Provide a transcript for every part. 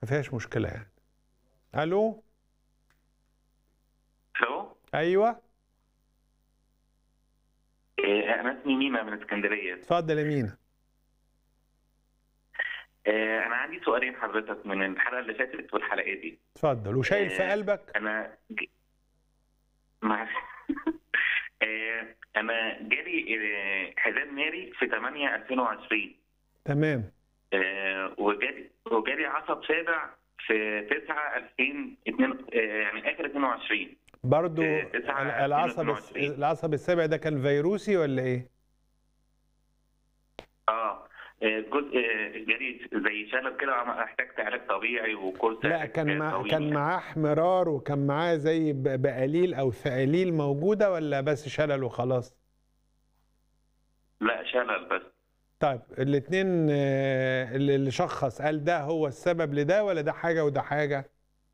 ما فيهاش مشكله يعني الو الو ايوه إيه، انا اسمي مينا من اسكندريه اتفضل يا مينا إيه، انا عندي سؤالين حضرتك من الحلقه اللي فاتت والحلقه دي اتفضل وشايل في آه، قلبك انا ج... مع... إيه، انا جالي إيه، حزام ناري في 8 2020 تمام إيه، وجالي وجالي عصب سابع في 9 2002 إيه، يعني اخر 22 برضو آه، تسعة ال- العصب الس- 22. العصب السابع ده كان فيروسي ولا ايه اه إيه، جزء إيه، جالي زي شلل كده عم- احتجت علاج طبيعي وكورس لا علاج كان مع طويل كان يعني. معاه احمرار وكان معاه زي ب- بقليل او ثقاليل موجوده ولا بس شلل وخلاص لا شلل بس طيب الاثنين اللي اللي شخص قال ده هو السبب لده ولا ده حاجه وده حاجه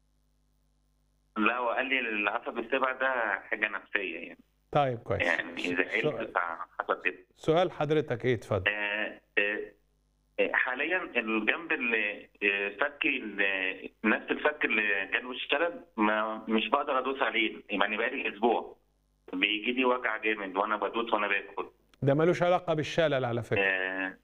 لا هو قال لي العصب السابع ده حاجه نفسيه يعني طيب كويس يعني اذا سؤال- عيلت حصل كده سؤال حضرتك ايه اتفضل آه، آه، آه، حاليا الجنب اللي آه، فك ال- نفس الفك اللي جاله الشلل ما مش بقدر ادوس عليه يعني بقالي اسبوع بيجي لي وجع جامد وانا بدوس وانا باكل ده ملوش علاقه بالشلل على فكره آه،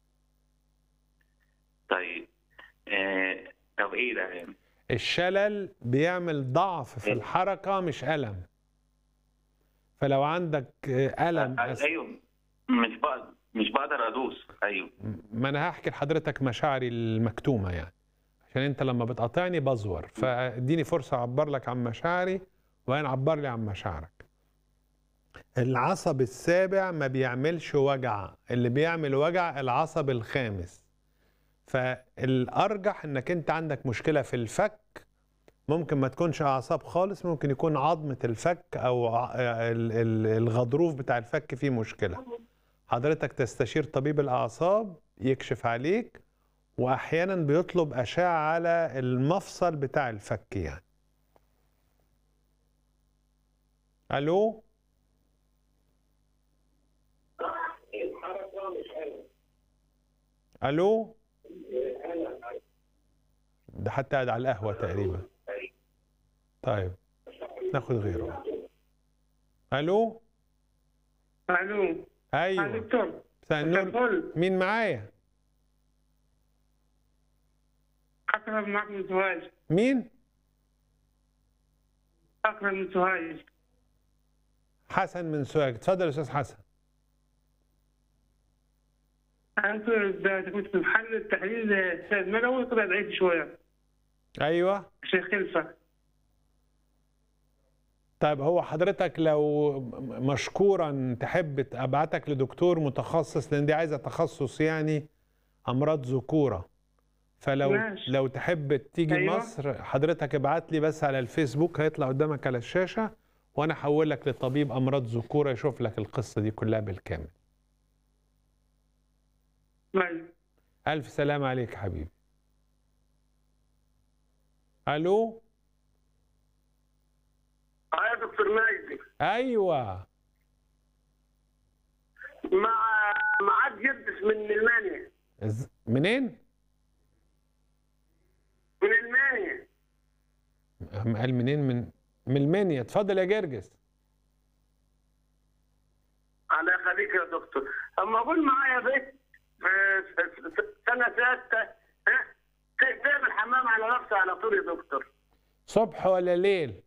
طيب آه، طب ايه ده يعني الشلل بيعمل ضعف في إيه؟ الحركه مش الم فلو عندك الم آه، أس- ايوه مش بقدر مش بقدر ادوس ايوه ما انا هحكي لحضرتك مشاعري المكتومه يعني عشان انت لما بتقاطعني بزور فاديني فرصه اعبر لك عن مشاعري وانا عبر لي عن مشاعرك العصب السابع ما بيعملش وجع اللي بيعمل وجع العصب الخامس فالارجح انك انت عندك مشكله في الفك ممكن ما تكونش اعصاب خالص ممكن يكون عظمه الفك او ع- ال- ال- الغضروف بتاع الفك فيه مشكله حضرتك تستشير طبيب الأعصاب يكشف عليك وأحيانا بيطلب أشعة على المفصل بتاع الفك يعني ألو ألو ده حتى قاعد على القهوة تقريبا طيب ناخد غيره ألو الو يا أيوه دكتور مساء النور الفل مين معايا اكرم معك من سوهاج مين اكرم من سوهاج حسن من سوهاج اتفضل يا استاذ حسن انت كنت في محل التحليل استاذ ملوي طلع ضعيف شويه ايوه الشيخ خلفه طيب هو حضرتك لو مشكورا تحب ابعتك لدكتور متخصص لان دي عايزه تخصص يعني امراض ذكوره فلو ماشي. لو تحب تيجي أيوة. مصر حضرتك ابعت لي بس على الفيسبوك هيطلع قدامك على الشاشه وانا احول لك لطبيب امراض ذكوره يشوف لك القصه دي كلها بالكامل ماشي. الف سلام عليك حبيبي الو اه يا دكتور مجدي ايوه مع معاد جدس من المانيا إز- منين من المانيا قال منين من من المنيا اتفضل يا جرجس على خليك يا دكتور اما اقول معايا بيت في سنه سته ها ت- تعمل حمام على نفسها على طول يا دكتور صبح ولا ليل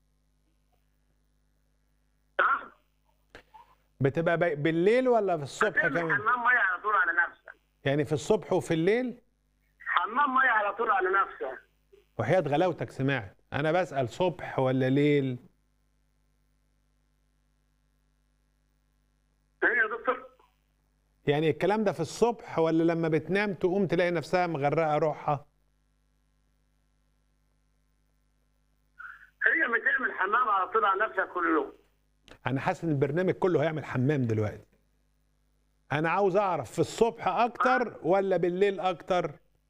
ها بتبقى بي- بالليل ولا في الصبح تعمل كمان حمام ميه على طول على نفسها يعني في الصبح وفي الليل حمام ميه على طول على نفسها وحياة غلاوتك سمعت انا بسأل صبح ولا ليل ايه يا دكتور يعني الكلام ده في الصبح ولا لما بتنام تقوم تلاقي نفسها مغرقة روحها هي بتعمل حمام على طول على نفسها كل يوم انا حاسس ان البرنامج كله هيعمل حمام دلوقتي انا عاوز اعرف في الصبح اكتر ولا بالليل اكتر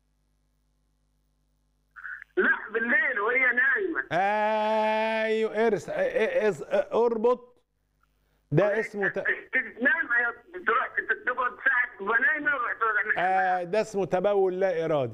لا بالليل وهي نايمه ايوه ارس ارس اربط ده اسمه ت... تنام هي تروح تقعد ساعه تبقى نايمه وتروح تقعد آه ده اسمه تبول لا ارادي